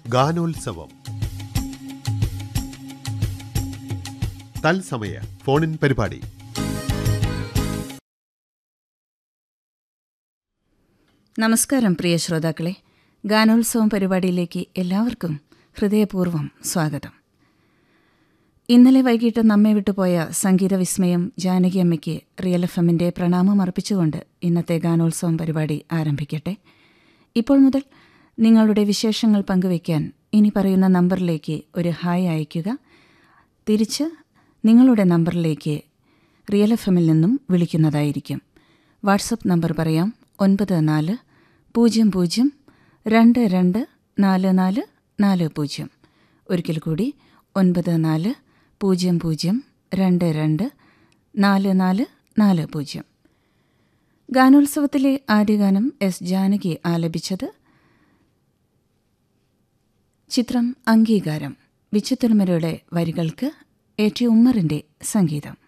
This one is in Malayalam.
ഗാനോത്സവം തത്സമയ ഫോണിൻ പരിപാടി നമസ്കാരം പ്രിയ ശ്രോതാക്കളെ ഗാനോത്സവം പരിപാടിയിലേക്ക് എല്ലാവർക്കും ഹൃദയപൂർവ്വം സ്വാഗതം ഇന്നലെ വൈകിട്ട് നമ്മെ വിട്ടുപോയ സംഗീത വിസ്മയം ജാനകി അമ്മയ്ക്ക് റിയൽ എഫ് എമ്മിന്റെ പ്രണാമം അർപ്പിച്ചുകൊണ്ട് ഇന്നത്തെ ഗാനോത്സവം പരിപാടി ആരംഭിക്കട്ടെ ഇപ്പോൾ മുതൽ നിങ്ങളുടെ വിശേഷങ്ങൾ പങ്കുവയ്ക്കാൻ ഇനി പറയുന്ന നമ്പറിലേക്ക് ഒരു ഹായ് അയയ്ക്കുക തിരിച്ച് നിങ്ങളുടെ നമ്പറിലേക്ക് റിയൽ എഫ് എമ്മിൽ നിന്നും വിളിക്കുന്നതായിരിക്കും വാട്സപ്പ് നമ്പർ പറയാം ഒൻപത് നാല് പൂജ്യം പൂജ്യം രണ്ട് രണ്ട് നാല് നാല് നാല് പൂജ്യം ഒരിക്കൽ കൂടി ഒൻപത് നാല് പൂജ്യം പൂജ്യം രണ്ട് രണ്ട് നാല് നാല് നാല് പൂജ്യം ഗാനോത്സവത്തിലെ ആദ്യഗാനം എസ് ജാനകി ആലപിച്ചത് ചിത്രം അംഗീകാരം വിച്ചുത്തിരുമരയുടെ വരികൾക്ക് എ ടി ഉമ്മറിന്റെ സംഗീതം